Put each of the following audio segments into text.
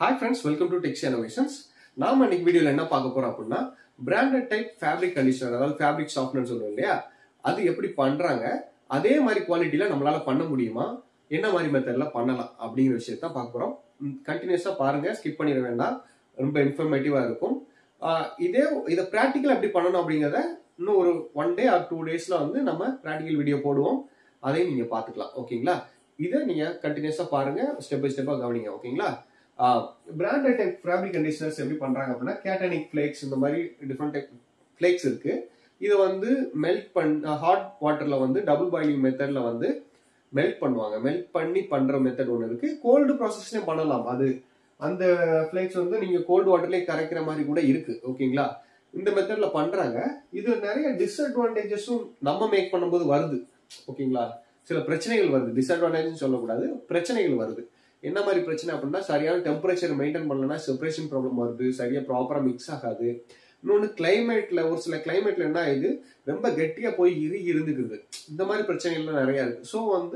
hi friends welcome to tex innovations நாம இன்னைக்கு வீடியோல என்ன பார்க்க போறோம் அப்படின்னா பிராண்டட் டைப் ஃபேப்ரிக் கண்டிஷனர் அதாவது ஃபேப்ரிக் சாஃப்ட்னர் சொல்லுவோம் இல்லையா அது எப்படி பண்றாங்க அதே மாதிரி குவாலிட்டியில நம்மளால பண்ண முடியுமா என்ன மாதிரி மெத்தட்ல பண்ணலாம் அப்படிங்கிற விஷயத்த பார்க்க போறோம் கண்டினியூஸா பாருங்க ஸ்கிப் பண்ணிட வேண்டாம் ரொம்ப இன்ஃபர்மேட்டிவா இருக்கும் ஆஹ் இதே இதை ப்ராக்டிக்கல் எப்படி பண்ணணும் அப்படிங்கிறத இன்னும் ஒரு ஒன் டே ஆர் டூ டேஸ்ல வந்து நம்ம ப்ராக்டிக்கல் வீடியோ போடுவோம் அதையும் நீங்க பாத்துக்கலாம் ஓகேங்களா இதை நீங்க கண்டினியூஸா பாருங்க ஸ்டெப் பை ஸ்டெப்பா கவனிங்க ஓகேங்களா பிராண்டட் டைப் ஃபேப்ரிக் கண்டிஷனர்ஸ் எப்படி பண்றாங்க அப்படின்னா கேட்டனிக் ஃபிளேக்ஸ் இந்த மாதிரி டிஃப்ரெண்ட் டைப் ஃபிளேக்ஸ் இருக்கு இதை வந்து மெல்ட் பண் ஹாட் வாட்டர்ல வந்து டபுள் பாயிலிங் மெத்தட்ல வந்து மெல்ட் பண்ணுவாங்க மெல்ட் பண்ணி பண்ற மெத்தட் ஒன்று இருக்கு கோல்டு ப்ராசஸ்லயும் பண்ணலாம் அது அந்த ஃபிளேக்ஸ் வந்து நீங்க கோல்டு வாட்டர்லயே கரைக்கிற மாதிரி கூட இருக்கு ஓகேங்களா இந்த மெத்தட்ல பண்றாங்க இது நிறைய டிஸ்அட்வான்டேஜஸும் நம்ம மேக் பண்ணும்போது வருது ஓகேங்களா சில பிரச்சனைகள் வருது டிஸ்அட்வான்டேஜ் சொல்லக்கூடாது பிரச்சனைகள் வருது என்ன மாதிரி பிரச்சனை அப்படின்னா சரியான டெம்பரேச்சர் மெயின்டைன் பண்ணலன்னா செப்பரேஷன் ப்ராப்ளம் வருது சரியா ப்ராப்பரா மிக்ஸ் ஆகாது இன்னொன்று கிளைமேட்ல ஒரு சில கிளைமேட்ல என்ன ஆகுது ரொம்ப கெட்டியா போய் இறுகி இருந்துக்குது இந்த மாதிரி பிரச்சனைகள்லாம் நிறைய இருக்கு ஸோ வந்து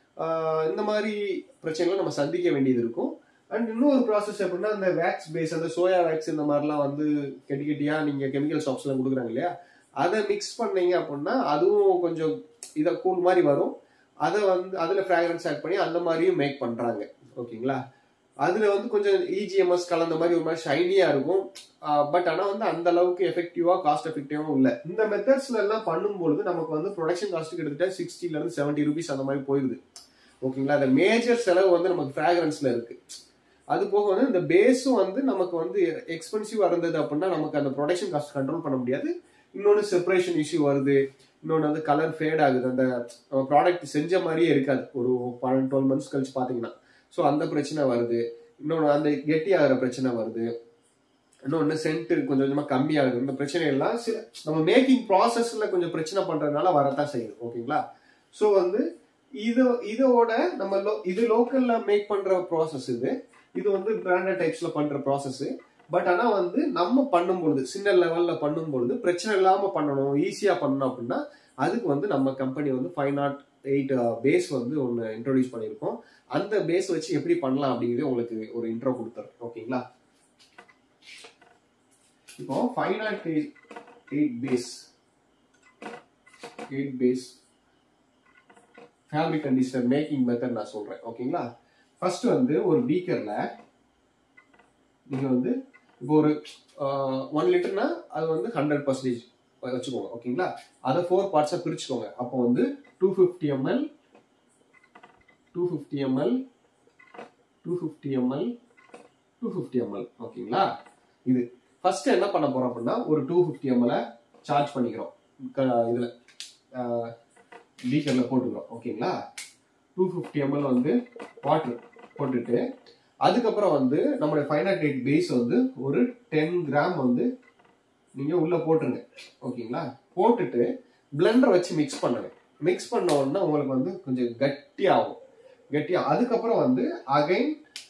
ஆஹ் இந்த மாதிரி பிரச்சனைகளை நம்ம சந்திக்க வேண்டியது இருக்கும் அண்ட் இன்னொரு ப்ராசஸ் எப்படின்னா இந்த வேக்ஸ் பேஸ் அந்த சோயா வேக்ஸ் இந்த மாதிரிலாம் வந்து கெட்டி கெட்டியா நீங்க கெமிக்கல் ஷாப்ஸ்லாம் கொடுக்குறாங்க இல்லையா அதை மிக்ஸ் பண்ணீங்க அப்படின்னா அதுவும் கொஞ்சம் இதை கூழ் மாதிரி வரும் அதை வந்து அதுல ஃப்ராக்ரன்ஸ் ஆட் பண்ணி அந்த மாதிரியும் மேக் பண்றாங்க ஓகேங்களா அதுல வந்து கொஞ்சம் இஜிஎம்எஸ் கலந்த மாதிரி ஒரு மாதிரி ஷைனியா இருக்கும் பட் ஆனா வந்து அந்த அளவுக்கு எஃபெக்டிவா காஸ்ட் எஃபெக்டிவாவும் இல்ல இந்த மெத்தட்ஸ்ல எல்லாம் பண்ணும்பொழுது நமக்கு வந்து ப்ரொடக்ஷன் காஸ்ட் கிட்டத்தட்ட சிக்ஸ்டில இருந்து செவன்டி ருபீஸ் அந்த மாதிரி போயிருது ஓகேங்களா அந்த மேஜர் செலவு வந்து நமக்கு ஃப்ராக்ரன்ஸ்ல இருக்கு அது போக வந்து இந்த பேஸும் வந்து நமக்கு வந்து எக்ஸ்பென்சிவா இருந்தது அப்படின்னா நமக்கு அந்த ப்ரொடக்ஷன் காஸ்ட் கண்ட்ரோல் பண்ண முடியாது இன்னொன்று செப்பரேஷன் இஷ்யூ வருது இன்னொன்று வந்து கலர் ஃபேட் ஆகுது அந்த ப்ராடக்ட் செஞ்ச மாதிரியே இருக்காது ஒரு பன்னெண்டு டுவெல் மந்த்ஸ் கழிச்சு பார்த்தீங்கன்னா ஸோ அந்த பிரச்சனை வருது இன்னொன்று அந்த கெட்டி ஆகிற பிரச்சனை வருது இன்னொன்று சென்ட் கொஞ்சம் கொஞ்சமாக கம்மியாகுது இந்த பிரச்சனை எல்லாம் சில நம்ம மேக்கிங் ப்ராசஸ்ல கொஞ்சம் பிரச்சனை பண்றதுனால வரத்தான் செய்யுது ஓகேங்களா ஸோ வந்து இது இதோட நம்ம லோ இது லோக்கல்ல மேக் பண்ற ப்ராசஸ் இது இது வந்து பிராண்டட் டைப்ஸ்ல பண்ற ப்ராசஸ் பட் ஆனா வந்து நம்ம பண்ணும் பொழுது சின்ன லெவல்ல பண்ணும் பொழுது பிரச்சனை இல்லாம பண்ணணும் ஈஸியா பண்ணணும் அப்படின்னா அதுக்கு வந்து நம்ம கம்பெனி வந்து ஃபைவ் நாட் எயிட் பேஸ் வந்து ஒன்று இன்ட்ரோடியூஸ் பண்ணியிருக்கோம் அந்த பேஸ் வச்சு எப்படி பண்ணலாம் அப்படிங்கிறது உங்களுக்கு ஒரு இன்ட்ரோ கொடுத்துறேன் ஓகேங்களா இப்போ five naught eight base eight base fabric conditioner making method நான் சொல்றேன் ஓகேங்களா ஃபர்ஸ்ட் வந்து ஒரு பீக்கர்ல நீங்க வந்து இப்போ ஒரு ஒன் லிட்டர்னா அது வந்து ஹண்ட்ரட் பர்சன்டேஜ் வச்சுக்கோங்க ஓகேங்களா அதை ஃபோர் பார்ட்ஸா பிரிச்சுக்கோங்க அப்போ வந்து two fifty ML two fifty ML two fifty ML two fifty ML ஓகேங்களா இது ஃபர்ஸ்ட் என்ன பண்ண போறோம் அப்படின்னா ஒரு டூ ஃபிஃப்டி எம்எல் சார்ஜ் பண்ணிக்கிறோம் இதுல பீக்கர்ல போட்டுக்கிறோம் ஓகேங்களா டூ ஃபிஃப்டி எம்எல் வந்து வாட்டர் போட்டுட்டு அதுக்கப்புறம் வந்து நம்மளுடைய ஃபைவ் நாட் எயிட் பேஸ் வந்து ஒரு டென் கிராம் வந்து நீங்க உள்ள போட்டுருங்க ஓகேங்களா போட்டுட்டு பிளெண்டர் வச்சு மிக்ஸ் பண்ணுங்க மிக்ஸ் பண்ண உடனே உங்களுக்கு வந்து கொஞ்சம் கட்டியாகும் கட்டியா அதுக்கப்புறம் வந்து அகைன்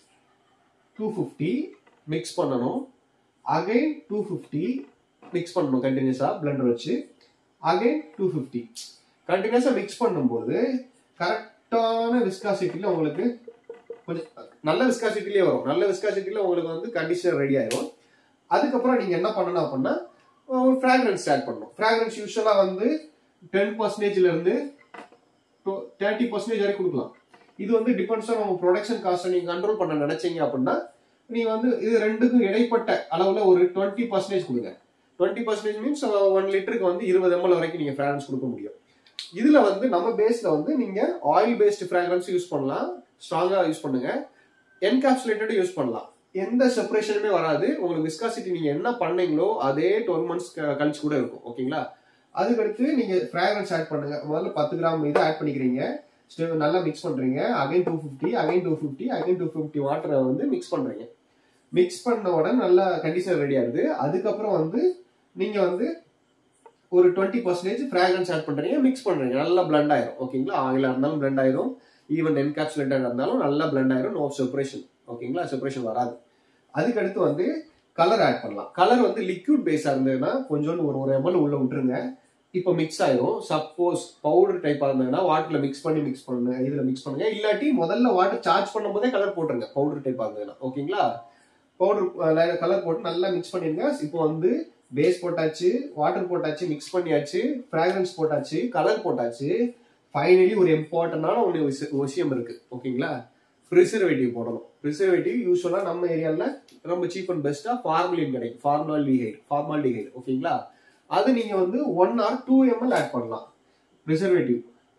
டூ ஃபிஃப்டி மிக்ஸ் பண்ணணும் அகைன் டூ ஃபிஃப்டி மிக்ஸ் பண்ணணும் கண்டினியூஸா பிளெண்டர் வச்சு அகைன் டூ ஃபிஃப்டி கண்டினியூஸா மிக்ஸ் பண்ணும்போது கரெக்டான விஸ்காசிட்டில உங்களுக்கு கொஞ்சம் நல்ல விஸ்காசிட்டிலே வரும் நல்ல விஸ்காசிட்டில உங்களுக்கு வந்து கண்டிஷனர் ரெடி ஆயிரும் அதுக்கப்புறம் நீங்க என்ன பண்ணணும் அப்படின்னா ஒரு ஃப்ராக்ரன்ஸ் ஆட் பண்ணணும் ஃப்ராக்ரன்ஸ் யூஸ்வலா வந்து டென் பர்சன்டேஜ்ல இருந்து தேர்ட்டி பர்சன்டேஜ் வரைக்கும் கொடுக்கலாம் இது வந்து டிபெண்ட்ஸ் ஆன் உங்க ப்ரொடக்ஷன் காஸ்ட் நீங்க கண்ட்ரோல் பண்ண நினைச்சீங்க அப்படின்னா நீங்க வந்து இது ரெண்டுக்கும் இடைப்பட்ட அளவுல ஒரு டுவெண்ட்டி பர்சன்டேஜ் கொடுங்க டுவெண்ட்டி பர்சன்டேஜ் மீன்ஸ் ஒன் லிட்டருக்கு வந்து இருபது எம்எல் வரைக்கும் நீங்க ஃப்ராக்ரன்ஸ் கொடுக்க முடியும் இதுல வந்து நம்ம பேஸ்ல வந்து நீங்க ஆயில் பேஸ்டு ஃப்ராக்ரன்ஸ் யூஸ் பண்ணலாம் ஸ்ட்ராங்கா யூஸ் பண்ணுங்க என்காப்சுலேட்டட் யூஸ் பண்ணலாம் எந்த செப்பரேஷனுமே வராது உங்களுக்கு விஸ்காசிட்டி நீங்க என்ன பண்ணீங்களோ அதே டுவெல் மந்த்ஸ் கழிச்சு கூட இருக்கும் ஓகேங்களா அதுக்கடுத்து நீங்க ஃப்ராக்ரன்ஸ் ஆட் பண்ணுங்க முதல்ல பத்து கிராம் இதை ஆட் பண்ணிக்கிறீங்க நல்லா மிக்ஸ் பண்றீங்க again two fifty again two fifty again two fifty வாட்டரை வந்து மிக்ஸ் பண்றீங்க மிக்ஸ் பண்ண உடனே நல்லா கண்டிஷனர் ரெடி ஆகுது அதுக்கப்புறம் வந்து நீங்க வந்து ஒரு டுவெண்ட்டி பர்சன்டேஜ் ஃப்ராக்ரன்ஸ் ஆட் பண்றீங்க மிக்ஸ் பண்றீங்க நல்லா பிளண்ட் ஆயிரும் ஓகேங்களா ஆயிலா இருந்தாலும் பிளண்ட் ஆயிரும் ஈவன் என்காப்சுலேட்டட் இருந்தாலும் நல்லா பிளண்ட் ஆயிரும் நோ செப்பரேஷன் ஓகேங்களா செப்பரேஷன் வராது அதுக்கடுத்து வந்து கலர் ஆட் பண்ணலாம் கலர் வந்து லிக்விட் பேஸா இருந்ததுன்னா கொஞ்சோண்டு ஒரு ஒரு எம்எல் உள்ள விட்டுருங்க இப்போ மிக்ஸ் ஆயிரும் சப்போஸ் பவுடர் டைப்பா இருந்ததுன்னா வாட்டர்ல மிக்ஸ் பண்ணி மிக்ஸ் பண்ணுங்க இதுல மிக்ஸ் பண்ணுங்க இல்லாட்டி முதல்ல வாட்டர் சார்ஜ் பண்ணும்போதே கலர் போட்டுருங்க பவுடர் டைப்பா இருந்ததுன்னா ஓகேங்களா பவுடர் கலர் போட்டு நல்லா மிக்ஸ் பண்ணிருங்க இப்போ வந்து பேஸ் போட்டாச்சு வாட்டர் போட்டாச்சு மிக்ஸ் பண்ணியாச்சு ஃப்ராக்ரன்ஸ் போட்டாச்சு கலர் போட்டாச்சு ஃபைனலி ஒரு இம்பார்ட்டன்டான ஒன்று விஷயம் இருக்கு ஓகேங்களா ப்ரிசர்வேட்டிவ் போடணும் ப்ரிசர்வேட்டிவ் யூஸ்வலாக நம்ம ஏரியாவில் ரொம்ப சீப் அண்ட் பெஸ்ட்டாக ஃபார்மலின் கிடைக்கும் ஃபார்மால்டிஹைட் ஃபார்மால்டிஹைட் ஓகேங்களா அது நீங்கள் வந்து one or two ML add பண்ணலாம் ப்ரிசர்வேட்டிவ்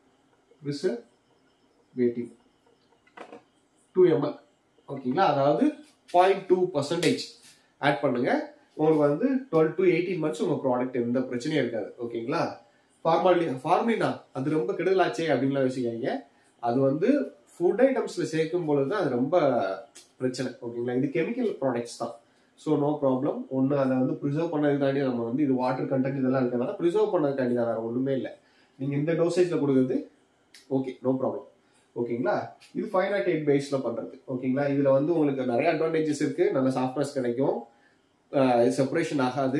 ப்ரிசர்வேட்டிவ் டூ எம்எல் ஓகேங்களா அதாவது பாயிண்ட் டூ பர்சன்டேஜ் ஆட் பண்ணுங்க உங்களுக்கு வந்து டுவெல் டு எயிட்டீன் மந்த்ஸ் உங்க ப்ராடக்ட் எந்த பிரச்சனையும் இருக்காது ஓகேங்களா ஃபார்மாலிட்டி ஃபார்மலினா அது ரொம்ப கெடுதலாச்சே அப்படின்லாம் யோசிக்காதீங்க அது வந்து ஃபுட் ஐட்டம்ஸ்ல சேர்க்கும் பொழுது தான் அது ரொம்ப பிரச்சனை ஓகேங்களா இது கெமிக்கல் ப்ராடக்ட்ஸ் தான் ஸோ நோ ப்ராப்ளம் ஒன்று அதை வந்து ப்ரிசர்வ் பண்ணதுக்காண்டி நம்ம வந்து இது வாட்டர் கண்டென்ட் இதெல்லாம் இருக்கிறதுனால ப்ரிசர்வ் பண்ணதுக்காண்டி தான் வேற ஒன்றுமே இல்லை நீங்கள் இந்த டோசேஜில் கொடுக்குறது ஓகே நோ ப்ராப்ளம் ஓகேங்களா இது ஃபைவ் நாட் எயிட் பேஸ்ல பண்றது ஓகேங்களா இதுல வந்து உங்களுக்கு நிறைய அட்வான்டேஜஸ் இருக்கு நல்ல சாஃப்ட்னஸ் கிடைக்கும் செப்பரேஷன் ஆகாது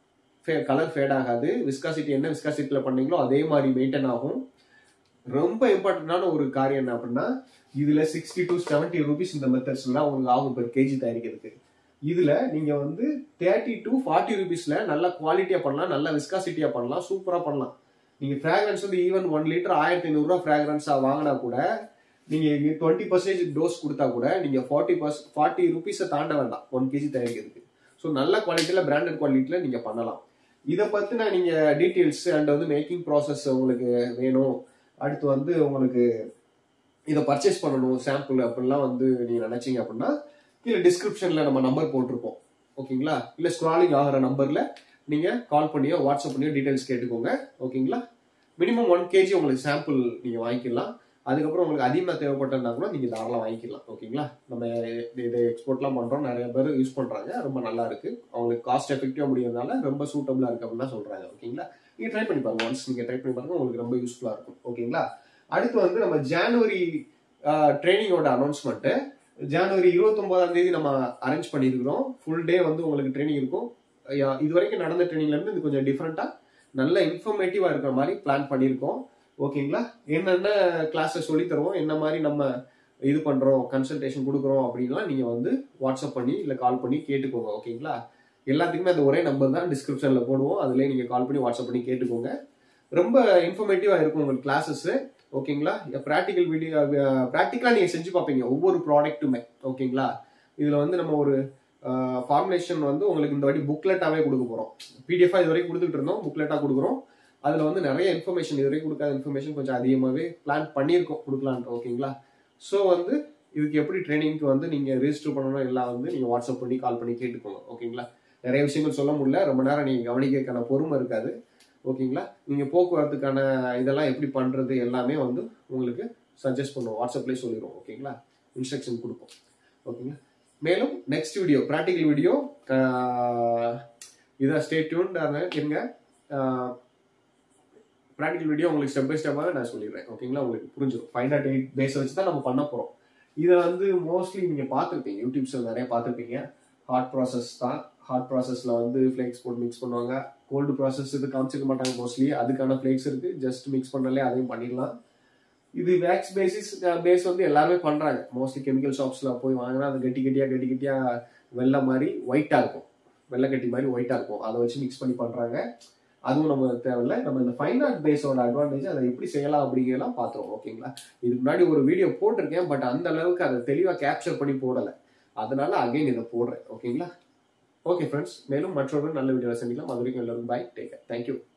கலர் ஃபேட் ஆகாது விஸ்காசிட்டி என்ன விஸ்காசிட்டியில் பண்ணீங்களோ அதே மாதிரி மெயின்டைன் ஆகும் ரொம்ப இம்பார்ட்டன்டான ஒரு காரியம் என்ன அப்படின்னா இதுல சிக்ஸ்டி டு செவன்டி ருபீஸ் இந்த மெத்தட்ஸ்லாம் உங்களுக்கு ஆகும் பெர் கேஜி தயாரிக்கிறதுக்கு இதுல நீங்க வந்து தேர்ட்டி டு ஃபார்ட்டி ருபீஸ்ல நல்ல குவாலிட்டியா பண்ணலாம் நல்ல விஸ்காசிட்டியா பண்ணலாம் சூப்பரா பண்ணலாம் நீங்க ஃப்ராக்ரன்ஸ் வந்து ஈவன் ஒன் லிட்டர் ஆயிரத்தி ஐநூறுரூவா ஃப்ராக்ரன்ஸா வாங்கினா கூட நீங்க டுவெண்ட்டி பர்சன்டேஜ் டோஸ் கொடுத்தா கூட நீங்க ஃபார்ட்டி பர்ஸ் ஃபார்ட்டி ருபீஸை தாண்ட வேண்டாம் ஒன் கேஜி தயாரிக்கிறதுக்கு ஸோ நல்ல குவாலிட்டியில பிராண்டட் குவாலிட்டியில நீங்க பண்ணலாம் இதை பத்தின நீங்க டீட்டெயில்ஸ் அண்ட் வந்து மேக்கிங் ப்ராசஸ் உங்களுக்கு வேணும் அடுத்து வந்து உங்களுக்கு இதை பர்ச்சேஸ் பண்ணணும் சாம்பிள் அப்படிலாம் வந்து நீங்க நினைச்சீங்க அப்படின்னா கீழே டிஸ்கிரிப்ஷன்ல நம்ம நம்பர் போட்டிருப்போம் ஓகேங்களா இல்ல ஸ்க்ராலிங் ஆகிற நம்பர்ல நீங்க கால் பண்ணியோ வாட்ஸ்அப் பண்ணியோ டீடைல்ஸ் கேட்டுக்கோங்க ஓகேங்களா மினிமம் ஒன் கேஜி உங்களுக்கு சாம்பிள் நீங்க வாங்கிக்கலாம் அதுக்கப்புறம் உங்களுக்கு அதிகமாக தேவைப்பட்டதுனா கூட நீங்க தாராளம் வாங்கிக்கலாம் ஓகேங்களா நம்ம இதை எக்ஸ்போர்ட்லாம் பண்றோம் நிறைய பேர் யூஸ் பண்றாங்க ரொம்ப நல்லா இருக்கு அவங்களுக்கு காஸ்ட் எஃபெக்டிவா முடியறதுனால ரொம்ப சூட்டபிளா இருக்கு அப்படின்னு தான் சொல்றாங்க ஓகேங்களா நீங்க ட்ரை பண்ணி பாருங்க ஒன்ஸ் நீங்க ட்ரை பண்ணி பாருங்க உங்களுக்கு ரொம்ப யூஸ்ஃபுல்லா இருக்கும் ஓகேங்களா அடுத்து வந்து நம்ம ஜான்வரி ட்ரைனிங்கோட அனௌன்ஸ்மெண்ட் ஜனவரி இருபத்தொன்பதாம் தேதி நம்ம அரேஞ்ச் பண்ணியிருக்கிறோம் ஃபுல் டே வந்து உங்களுக்கு ட்ரைனிங் இருக்கும் இது வரைக்கும் நடந்த ட்ரைனிங்ல இருந்து இது கொஞ்சம் டிஃப்ரெண்டா நல்ல இன்ஃபர்மேட்டிவா இருக்கிற மாதிரி பிளான் பண்ணியிருக்கோம் ஓகேங்களா என்னென்ன கிளாஸஸ் சொல்லி தருவோம் என்ன மாதிரி நம்ம இது பண்றோம் கன்சல்டேஷன் கொடுக்குறோம் அப்படின்லாம் நீங்க வந்து வாட்ஸ்அப் பண்ணி இல்ல கால் பண்ணி கேட்டுக்கோங்க ஓகேங்களா எல்லாத்துக்குமே அந்த ஒரே நம்பர் தான் டிஸ்கிரிப்ஷன்ல போடுவோம் அதுலயே நீங்க கால் பண்ணி வாட்ஸ்அப் பண்ணி கேட்டுக்கோங்க ரொம்ப இன்ஃபர்மேட்டிவா இருக்கும் உங்களுக்கு கிளாஸஸ் ஓகேங்களா ப்ராக்டிக்கல் வீடியோ ப்ராக்டிக்கலா நீங்க செஞ்சு பார்ப்பீங்க ஒவ்வொரு ப்ராடக்ட்டுமே ஓகேங்களா இதுல வந்து நம்ம ஒரு ஃபார்முலேஷன் வந்து உங்களுக்கு இந்த வாட்டி புக்லெட்டாவே கொடுக்க போறோம் பிடிஎஃபா இது வரைக்கும் கொடுத்துட்டு இருந்தோம் புக்லெட்டா கொடுக்குறோம் அதுல வந்து நிறைய இன்ஃபர்மேஷன் இது வரைக்கும் கொடுக்காத இன்ஃபர்மேஷன் கொஞ்சம் அதிகமாகவே பிளான் பண்ணியிருக்கோம் கொடுக்கலான்ட்டு ஓகேங்களா ஸோ வந்து இதுக்கு எப்படி ட்ரைனிங்க்கு வந்து நீங்க ரெஜிஸ்டர் பண்ணணும் எல்லாம் வந்து நீங்க வாட்ஸ்அப் பண்ணி கால் பண்ணி கேட்டுக்கோங்க ஓகேங்களா நிறைய விஷயங்கள் சொல்ல முடியல ரொம்ப நேரம் நீங்க கவனிக்கிறதுக்கான பொறுமை இருக்காது ஓகேங்களா நீங்க போக்குவரத்துக்கான இதெல்லாம் எப்படி பண்றது எல்லாமே வந்து உங்களுக்கு சஜஸ்ட் பண்ணுவோம் வாட்ஸ்அப்லேயே சொல்லிடுவோம் ஓகேங்களா இன்ஸ்ட்ரக்ஷன் கொடுப்போம் ஓகேங்களா மேலும் நெக்ஸ்ட் வீடியோ ப்ராக்டிக்கல் வீடியோ இதான் ஸ்டே டியூன் இருங்க ப்ராக்டிக்கல் வீடியோ உங்களுக்கு ஸ்டெப் பை ஸ்டெப்பாக நான் சொல்லிடுறேன் ஓகேங்களா உங்களுக்கு புரிஞ்சிடும் ஃபைவ் நாட் எயிட் பேஸ் வச்சு தான் நம்ம பண்ண போகிறோம் இதை வந்து மோஸ்ட்லி நீங்கள் பார்த்துருப்பீங்க யூடியூப்ஸில் நிறைய பார்த்துருப்பீங்க ஹாட் ப்ராசஸ் தான் ஹாட் ப்ராசஸில் வந்து ஃப்ளேக்ஸ் போட்டு மிக்ஸ் பண்ணுவாங்க கோல்டு ப்ராசஸ் இது காமிச்சிக்க மாட்டாங்க மோஸ்ட்லி அதுக்கான ஃப்ளேக்ஸ் இருக்குது ஜஸ்ட் மிக்ஸ் பண்ணாலே அதையும் பண்ணிடலாம் இது வேக்ஸ் பேசிஸ் பேஸ் வந்து எல்லாருமே பண்றாங்க மோஸ்ட்லி கெமிக்கல் ஷாப்ஸ்ல போய் வாங்கினா அது கட்டி கட்டியா கட்டி கட்டியா வெள்ளை மாதிரி ஒயிட்டா இருக்கும் வெள்ளை கட்டி மாதிரி ஒயிட்டா இருக்கும் அதை வச்சு மிக்ஸ் பண்ணி பண்றாங்க அதுவும் நம்ம தேவையில்ல நம்ம இந்த ஃபைன் ஆர்ட் பேஸோட அட்வான்டேஜ் அதை எப்படி செய்யலாம் அப்படிங்கிறலாம் பார்த்துருவோம் ஓகேங்களா இதுக்கு முன்னாடி ஒரு வீடியோ போட்டிருக்கேன் பட் அந்த அளவுக்கு அதை தெளிவாக கேப்சர் பண்ணி போடலை அதனால அகைன் இதை போடுறேன் ஓகேங்களா ஓகே ஃப்ரெண்ட்ஸ் மேலும் மற்றொரு நல்ல வீடியோவில் சந்திக்கலாம் அது வரைக்கும் எல்லாரும் பாய் டேக் தேங்க்யூ